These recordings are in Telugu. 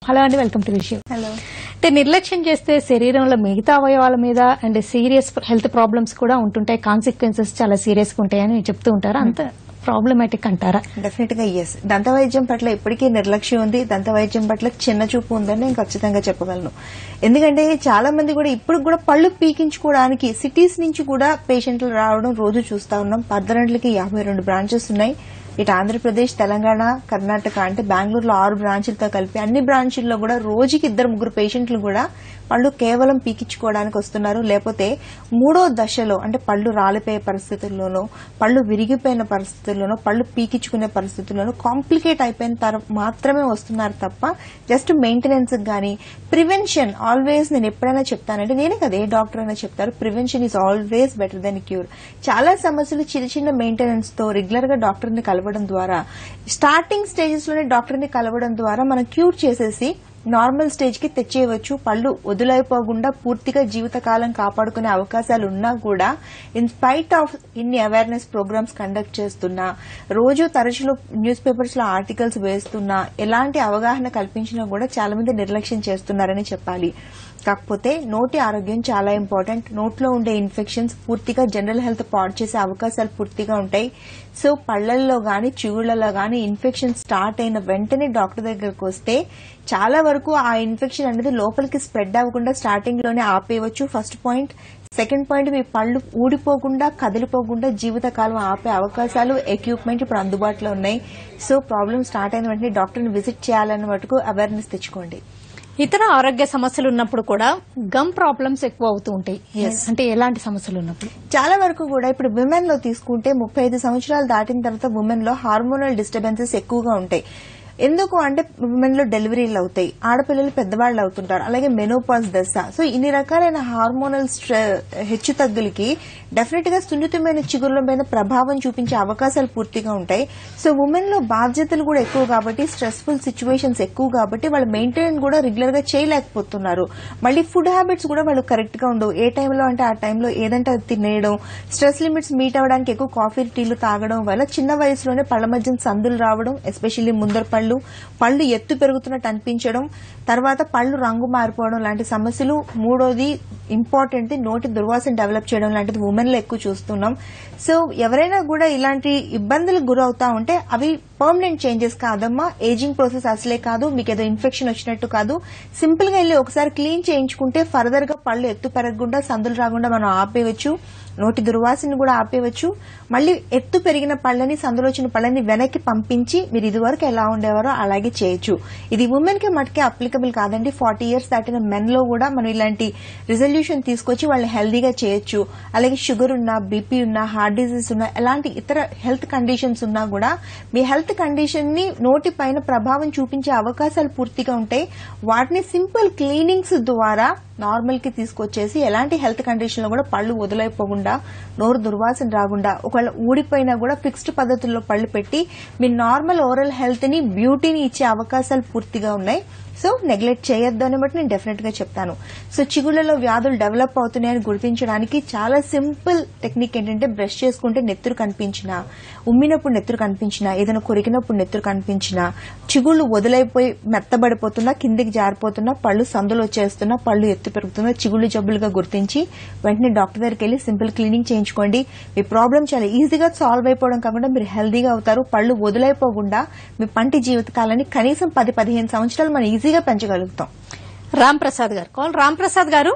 హలో అండి వెల్కమ్ టు విషయం హలో అంటే నిర్లక్ష్యం చేస్తే శరీరంలో మిగతా అవయవాల మీద అండ్ సీరియస్ హెల్త్ ప్రాబ్లమ్స్ కూడా ఉంటుంటాయి కాన్సిక్వెన్సెస్ చాలా సీరియస్ గా ఉంటాయని చెప్తూ ఉంటారు అంత ప్రాబ్లమాటిక్ అంటారా డెఫినెట్ గా ఎస్ దంత వైద్యం పట్ల ఇప్పటికీ నిర్లక్ష్యం ఉంది దంత వైద్యం పట్ల చిన్న చూపు ఉందని నేను ఖచ్చితంగా చెప్పగలను ఎందుకంటే చాలా మంది కూడా ఇప్పుడు కూడా పళ్ళు పీకించుకోవడానికి సిటీస్ నుంచి కూడా పేషెంట్లు రావడం రోజు చూస్తా ఉన్నాం పద్దరంట్లకి యాభై రెండు బ్రాంచెస్ ఉన్నాయి ఇటు ఆంధ్రప్రదేశ్ తెలంగాణ కర్ణాటక అంటే బెంగళూరులో ఆరు బ్రాంచులతో కలిపి అన్ని బ్రాంచుల్లో కూడా రోజుకి ఇద్దరు ముగ్గురు పేషెంట్లు కూడా పళ్ళు కేవలం పీకించుకోవడానికి వస్తున్నారు లేకపోతే మూడో దశలో అంటే పళ్ళు రాలిపోయే పరిస్థితుల్లోనో పళ్ళు విరిగిపోయిన పరిస్థితుల్లోనో పళ్ళు పీకించుకునే పరిస్థితుల్లోనో కాంప్లికేట్ అయిపోయిన తర్వాత మాత్రమే వస్తున్నారు తప్ప జస్ట్ మెయింటెనెన్స్ గానీ ప్రివెన్షన్ ఆల్వేస్ నేను ఎప్పుడైనా చెప్తానంటే నేనే కదా ఏ డాక్టర్ అయినా చెప్తారు prevention is always better than cure చాలా సమస్యలు చిన్న చిన్న మెయింటెనెన్స్ తో రెగ్యులర్ గా డాక్టర్ ని కలవడం ద్వారా స్టార్టింగ్ స్టేజెస్ లోనే డాక్టర్ ని కలవడం ద్వారా మనం క్యూర్ చేసేసి నార్మల్ స్టేజ్ కి తెచ్చేయవచ్చు పళ్ళు వదులైపోకుండా పూర్తిగా జీవితకాలం కాపాడుకునే అవకాశాలు ఉన్నా కూడా ఇన్ స్పైట్ ఆఫ్ ఇన్ని అవేర్నెస్ ప్రోగ్రామ్స్ కండక్ట్ చేస్తున్నా రోజు తరచులో న్యూస్ పేపర్స్ లో ఆర్టికల్స్ వేస్తున్నా ఎలాంటి అవగాహన కల్పించినా కూడా చాలా మంది నిర్లక్ష్యం చేస్తున్నారని చెప్పాలి కాకపోతే నోటి ఆరోగ్యం చాలా ఇంపార్టెంట్ నోట్లో ఉండే ఇన్ఫెక్షన్స్ పూర్తిగా జనరల్ హెల్త్ పాడు చేసే అవకాశాలు పూర్తిగా ఉంటాయి సో పళ్లల్లో గాని చిగుళ్లలో గాని ఇన్ఫెక్షన్ స్టార్ట్ అయిన వెంటనే డాక్టర్ దగ్గరకు వస్తే చాలా వరకు ఆ ఇన్ఫెక్షన్ అనేది లోపలికి స్ప్రెడ్ అవ్వకుండా స్టార్టింగ్ లోనే ఆపేయవచ్చు ఫస్ట్ పాయింట్ సెకండ్ పాయింట్ మీ పళ్ళు ఊడిపోకుండా కదిలిపోకుండా జీవితకాలం ఆపే అవకాశాలు ఎక్విప్మెంట్ ఇప్పుడు అందుబాటులో ఉన్నాయి సో ప్రాబ్లం స్టార్ట్ అయిన వెంటనే డాక్టర్ని విజిట్ చేయాలన్న మటుకు అవేర్నెస్ తెచ్చుకోండి ఇతర ఆరోగ్య సమస్యలు ఉన్నప్పుడు కూడా గమ్ ప్రాబ్లమ్స్ ఎక్కువ అవుతూ ఉంటాయి అంటే ఎలాంటి సమస్యలు ఉన్నప్పుడు చాలా వరకు కూడా ఇప్పుడు విమెన్ లో తీసుకుంటే ముప్పై ఐదు సంవత్సరాలు దాటిన తర్వాత ఉమెన్ లో హార్మోనల్ డిస్టర్బెన్సెస్ ఎక్కువగా ఉంటాయి ఎందుకు అంటే విమెన్ లో డెలివరీలు అవుతాయి ఆడపిల్లలు పెద్దవాళ్ళు అవుతుంటారు అలాగే మెనోపాజ్ దశ సో ఇన్ని రకాలైన హార్మోనల్ హెచ్చు తగ్గులకి డెఫినెట్ గా సున్నితమైన చిగుర్ల మీద ప్రభావం చూపించే అవకాశాలు పూర్తిగా ఉంటాయి సో ఉమెన్ లో బాధ్యతలు కూడా ఎక్కువ కాబట్టి స్ట్రెస్ఫుల్ సిచ్యువేషన్స్ ఎక్కువ కాబట్టి వాళ్ళు మెయింటైన్ కూడా రెగ్యులర్ గా చేయలేకపోతున్నారు మళ్ళీ ఫుడ్ హ్యాబిట్స్ కూడా వాళ్ళు కరెక్ట్ గా ఉండవు ఏ టైంలో అంటే ఆ టైంలో ఏదంటే అది తినేయడం స్ట్రెస్ లిమిట్స్ మీట్ అవ్వడానికి ఎక్కువ కాఫీ టీలు తాగడం వల్ల చిన్న వయసులోనే పళ్ళ మధ్య సందులు రావడం ఎస్పెషల్లీ ముందర పళ్ళు పళ్ళు ఎత్తు పెరుగుతున్నట్టు అనిపించడం తర్వాత పళ్ళు రంగు మారిపోవడం లాంటి సమస్యలు మూడోది ఇంపార్టెంట్ నోటి దుర్వాసన డెవలప్ చేయడం లాంటిది ఉమెన్ లో ఎక్కువ చూస్తున్నాం సో ఎవరైనా కూడా ఇలాంటి ఇబ్బందులకు గురవుతా ఉంటే అవి పర్మనెంట్ చేంజెస్ కాదమ్మా ఏజింగ్ ప్రాసెస్ అసలే కాదు మీకు ఏదో ఇన్ఫెక్షన్ వచ్చినట్టు కాదు సింపుల్ గా వెళ్ళి ఒకసారి క్లీన్ చేయించుకుంటే ఫర్దర్ గా పళ్ళు ఎత్తు పెరగకుండా సందులు రాకుండా మనం ఆపేయవచ్చు నోటి దుర్వాసన కూడా ఆపేయవచ్చు మళ్ళీ ఎత్తు పెరిగిన పళ్ళని సందులో వచ్చిన పళ్ళని వెనక్కి పంపించి మీరు ఇదివరకు ఎలా ఉండేవారో అలాగే చేయొచ్చు ఇది ఉమెన్ కి మటుకే అప్లికబుల్ కాదండి ఫార్టీ ఇయర్స్ దాటిన మెన్ లో కూడా మనం ఇలాంటి రిజల్యూషన్ తీసుకొచ్చి వాళ్ళని హెల్దీగా చేయొచ్చు అలాగే షుగర్ ఉన్నా బీపీ ఉన్నా హార్ట్ డిసీజ్ ఉన్నా ఎలాంటి ఇతర హెల్త్ కండిషన్స్ ఉన్నా కూడా మీ హెల్త్ కండిషన్ ని నోటి పైన ప్రభావం చూపించే అవకాశాలు పూర్తిగా ఉంటాయి వాటిని సింపుల్ క్లీనింగ్స్ ద్వారా నార్మల్ కి తీసుకొచ్చేసి ఎలాంటి హెల్త్ కండిషన్ లో కూడా పళ్ళు వదిలైపోకుండా నోరు దుర్వాసన రాకుండా ఒకవేళ ఊడిపోయినా కూడా ఫిక్స్డ్ పద్ధతుల్లో పళ్ళు పెట్టి మీ నార్మల్ ఓరల్ హెల్త్ ని బ్యూటీని ఇచ్చే అవకాశాలు పూర్తిగా ఉన్నాయి సో నెగ్లెక్ట్ చేయొద్దు అని బట్టి నేను డెఫినెట్ గా చెప్తాను సో చిగుళ్లలో వ్యాధులు డెవలప్ అవుతున్నాయని గుర్తించడానికి చాలా సింపుల్ టెక్నిక్ ఏంటంటే బ్రష్ చేసుకుంటే నెత్తురు కనిపించినా ఉమ్మినప్పుడు నెత్తురు కనిపించినా ఏదైనా కొరికినప్పుడు నెత్తురు కనిపించినా చిగుళ్ళు వదిలైపోయి మెత్తబడిపోతున్నా కిందికి జారిపోతున్నా పళ్ళు సందులు వచ్చేస్తున్నా పళ్ళు ఎత్తు పెరుగుతున్నా చిగుళ్ళు జబ్బులుగా గుర్తించి వెంటనే డాక్టర్ దగ్గరికి వెళ్ళి సింపుల్ క్లీనింగ్ చేయించుకోండి మీ ప్రాబ్లం చాలా ఈజీగా సాల్వ్ అయిపోవడం కాకుండా మీరు హెల్దీగా అవుతారు పళ్ళు వదిలైపోకుండా మీ పంటి జీవితకాలాన్ని కనీసం పది పదిహేను సంవత్సరాలు మనం ఈజీగా పెంచగలుగుతాం రామ్ ప్రసాద్ గారు call Ram Prasad garu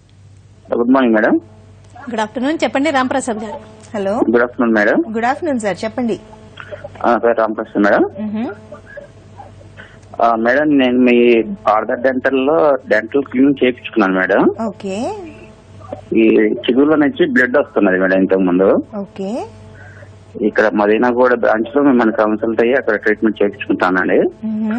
good morning madam good afternoon చెప్పండి Ram Prasad garu hello good afternoon madam good afternoon sir చెప్పండి ఆ, సార్ రామకృష్ణ మేడం మ్హూ. ఆ, మేడం నేను మీ ఆర్డర్ డెంటల్ లో డెంటల్ క్లీన్ చేయించుకున్నాను మేడం ఓకే ఈ చిగురులో నుంచి బ్లడ్ వస్తున్నది మేడం ఇంతకు ముందు ఓకే ఇక్కడ మదీనాగూడ బ్రాంచ్ లో మిమ్మల్ని కన్సల్ట్ అయ్యి అక్కడ ట్రీట్మెంట్ చేయించుకుంటానండి మ్హూ.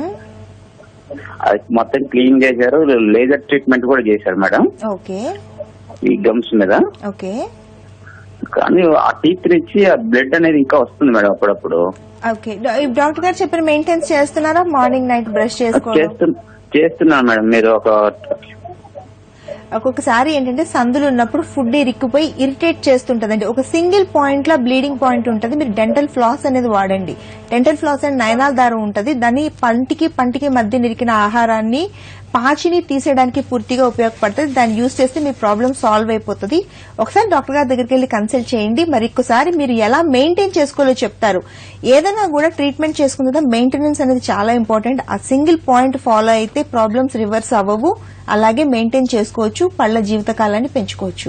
అది మొత్తం క్లీన్ చేశారు లేజర్ ట్రీట్మెంట్ కూడా చేశారు మేడం ఓకే ఈ గమ్స్ మీద ఓకే కానీ ఆ టీత్ నుంచి ఆ బ్లడ్ అనేది ఇంకా వస్తుంది మేడం అప్పుడప్పుడు ఓకే డా- ఈ డాక్టర్ గారు చెప్పిన మెయింటెన్స్ చేస్తున్నారా మార్నింగ్ నైట్ బ్రష్ చేసుకోవడం చేస్తు చేస్తున్నాను మేడం మీరు ఒక ఒక్కొక్కసారి ఏంటంటే సందులు ఉన్నప్పుడు ఫుడ్ ఇరిక్కుపోయి ఇరిటేట్ చేస్తుంటది అంటే ఒక సింగిల్ పాయింట్ లో బ్లీడింగ్ పాయింట్ ఉంటుంది మీరు డెంటల్ ఫ్లాస్ అనేది వాడండి డెంటల్ ఫ్లాస్ అనేది నయనాల దారం ఉంటుంది దాన్ని పంటికి పంటికి మధ్య నిరికిన ఆహారాన్ని పాచిని తీసేయడానికి పూర్తిగా ఉపయోగపడుతుంది దాన్ని యూజ్ చేస్తే మీ ప్రాబ్లం సాల్వ్ అయిపోతుంది ఒకసారి డాక్టర్ గారి దగ్గరికి వెళ్ళి కన్సల్ట్ చేయండి మరి ఒక్కసారి మీరు ఎలా మెయింటైన్ చేసుకోవాలో చెప్తారు ఏదైనా కూడా ట్రీట్మెంట్ చేసుకున్న తర్వాత మెయింటెనెన్స్ అనేది చాలా ఇంపార్టెంట్ ఆ సింగిల్ పాయింట్ ఫాలో అయితే ప్రాబ్లమ్స్ రివర్స్ అవ్వవు అలాగే మెయింటైన్ చేసుకోవచ్చు పళ్ళ జీవితకాలాన్ని పెంచుకోవచ్చు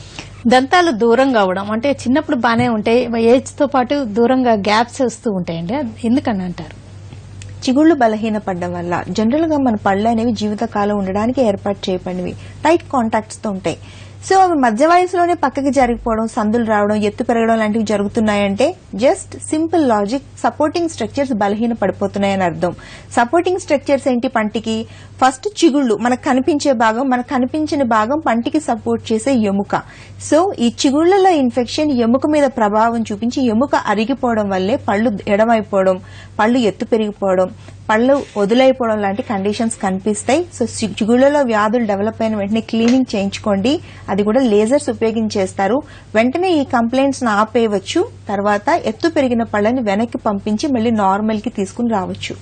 దంతాలు దూరంగా అవడం అంటే చిన్నప్పుడు బానే ఉంటాయి ఏజ్ తో పాటు దూరంగా గ్యాప్స్ వస్తూ ఉంటాయండి అది ఎందుకని అంటారు చిగుళ్ళు బలహీనపడడం వల్ల జనరల్ గా మన పళ్ళు అనేవి జీవితకాలం ఉండడానికి ఏర్పాటు చేయబడినవి టైట్ కాంటాక్ట్స్ తో ఉంటాయి సో అవి మధ్య వయసులోనే పక్కకి జరిగిపోవడం సందులు రావడం ఎత్తు పెరగడం లాంటివి జరుగుతున్నాయంటే just simple logic supporting structures బలహీన పడిపోతున్నాయని అర్థం సపోర్టింగ్ స్ట్రక్చర్స్ ఏంటి పంటికి ఫస్ట్ చిగుళ్ళు మనకు కనిపించే భాగం మనకు కనిపించిన భాగం పంటికి సపోర్ట్ చేసే ఎముక సో ఈ చిగుళ్లలో ఇన్ఫెక్షన్ ఎముక మీద ప్రభావం చూపించి ఎముక అరిగిపోవడం వల్లే పళ్ళు ఎడమైపోవడం పళ్ళు ఎత్తు పెరిగిపోవడం పళ్ళు వదులైపోవడం లాంటి కండిషన్స్ కనిపిస్తాయి సో చి- చిగుళ్లలో వ్యాధులు డెవలప్ అయిన వెంటనే క్లీనింగ్ చేయించుకోండి అది కూడా లేజర్స్ ఉపయోగించేస్తారు వెంటనే ఈ కంప్లైంట్స్ ఆపేయవచ్చు తర్వాత ఎత్తు పెరిగిన పళ్ళని వెనక్కి పంపించి మళ్ళీ నార్మల్ కి తీసుకుని రావచ్చు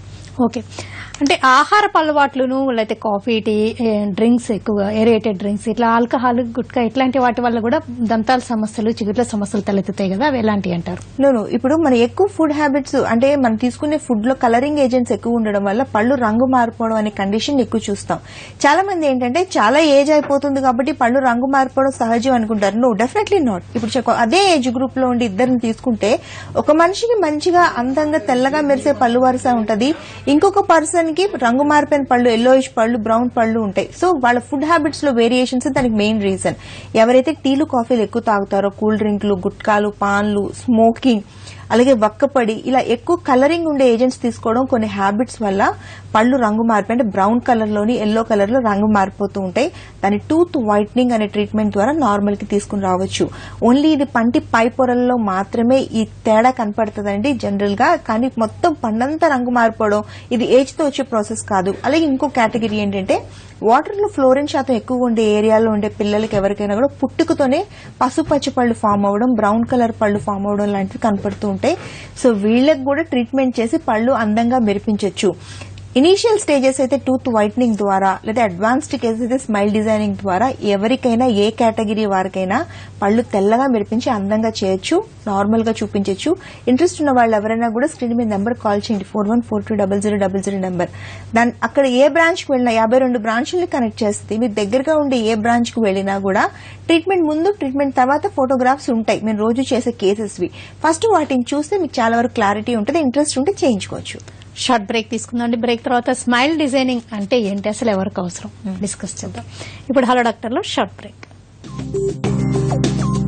ఓకే అంటే ఆహారపు అలవాట్లును లేకపోతే కాఫీ టీ ఏ, డ్రింక్స్ ఎక్కువగా ఏరియేటెడ్ డ్రింక్స్ ఇట్లా ఆల్కహాల్ గుట్కా ఇట్లాంటి వాటి వల్ల కూడా దంతాల సమస్యలు చిగుట్ల సమస్యలు తలెత్తుతాయి కదా అవి ఎలాంటివి అంటారు నో ఇప్పుడు మన ఎక్కువ ఫుడ్ హ్యాబిట్స్ అంటే మనం తీసుకునే ఫుడ్ లో కలరింగ్ ఏజెంట్స్ ఎక్కువ ఉండడం వల్ల పళ్ళు రంగు మారిపోవడం అనే కండిషన్ ఎక్కువ చూస్తాం చాలా మంది ఏంటంటే చాలా ఏజ్ అయిపోతుంది కాబట్టి పళ్ళు రంగు మారిపోవడం సహజం అనుకుంటారు నో డెఫినెట్లీ నాట్ ఇప్పుడు చెక్క- అదే ఏజ్ గ్రూప్ లో ఉండి ఇద్దరిని తీసుకుంటే ఒక మనిషికి మంచిగా అందంగా తెల్లగా మెరిసే పళ్ళు వరుస ఉంటది ఇంకొక పర్సన్ కి రంగు మారిపోయిన పళ్ళు ఎల్లోయిష్ పళ్ళు బ్రౌన్ పళ్ళు ఉంటాయి సో వాళ్ళ ఫుడ్ హ్యాబిట్స్ లో వేరియేషన్స్ దానికి మెయిన్ రీజన్ ఎవరైతే టీలు కాఫీలు ఎక్కువ తాగుతారో కూల్ డ్రింక్లు గుట్కాలు పాన్లు స్మోకింగ్ అలాగే వక్కపడి ఇలా ఎక్కువ కలరింగ్ ఉండే ఏజెంట్స్ తీసుకోవడం కొన్ని హ్యాబిట్స్ వల్ల పళ్ళు రంగు మారిపోయి అంటే బ్రౌన్ కలర్ లోని ఎల్లో కలర్ లో రంగు మారిపోతూ ఉంటాయి దాని టూత్ వైట్నింగ్ అనే ట్రీట్మెంట్ ద్వారా నార్మల్ కి తీసుకుని రావచ్చు ఓన్లీ ఇది పంటి పై పొరల్లో మాత్రమే ఈ తేడా కనపడుతుందండి జనరల్ గా కానీ మొత్తం పండంతా రంగు మారిపోవడం ఇది ఏజ్ తో వచ్చే ప్రాసెస్ కాదు అలాగే ఇంకో కేటగిరీ ఏంటంటే వాటర్ లో ఫ్లోరిన్ శాతం ఎక్కువ ఉండే ఏరియాలో ఉండే పిల్లలకి ఎవరికైనా కూడా పుట్టుకతోనే పసుపచ్చ పళ్ళు ఫామ్ అవ్వడం బ్రౌన్ కలర్ పళ్ళు ఫామ్ అవ్వడం లాంటివి కనపడుతూ ఉంటాయి సో వీళ్ళకి కూడా ట్రీట్మెంట్ చేసి పళ్ళు అందంగా మెరిపించవచ్చు ఇనీషియల్ స్టేజెస్ అయితే టూత్ వైట్నింగ్ ద్వారా లేదా అడ్వాన్స్డ్ కేసెస్ అయితే స్మైల్ డిజైనింగ్ ద్వారా ఎవరికైనా ఏ కేటగిరీ వారికైనా పళ్ళు తెల్లగా మెరిపించి అందంగా చేయొచ్చు నార్మల్ గా చూపించవచ్చు ఇంట్రెస్ట్ ఉన్న వాళ్ళు ఎవరైనా కూడా స్క్రీన్ మీద నెంబర్ కాల్ చేయండి four one four two double zero double zero number దాని అక్కడ ఏ బ్రాంచ్ కి వెళ్ళినా యాభై రెండు బ్రాంచ్లని కనెక్ట్ చేస్తే మీరు దగ్గరగా ఉండే ఏ బ్రాంచ్ కు వెళ్ళినా కూడా ట్రీట్మెంట్ ముందు ట్రీట్మెంట్ తర్వాత ఫోటోగ్రాఫ్స్ ఉంటాయి మేము రోజు చేసే కేసెస్వి ఫస్ట్ వాటిని చూస్తే మీకు చాలా వరకు క్లారిటీ ఉంటుంది ఇంట్రెస్ట్ ఉంటే చేయించుకోవచ్చు షార్ట్ బ్రేక్ తీసుకుందాం బ్రేక్ తర్వాత స్మైల్ డిజైనింగ్ అంటే ఏంటి అసలు ఎవరికి అవసరం డిస్కస్ చేద్దాం ఇప్పుడు హలో డాక్టర్లో షార్ట్ బ్రేక్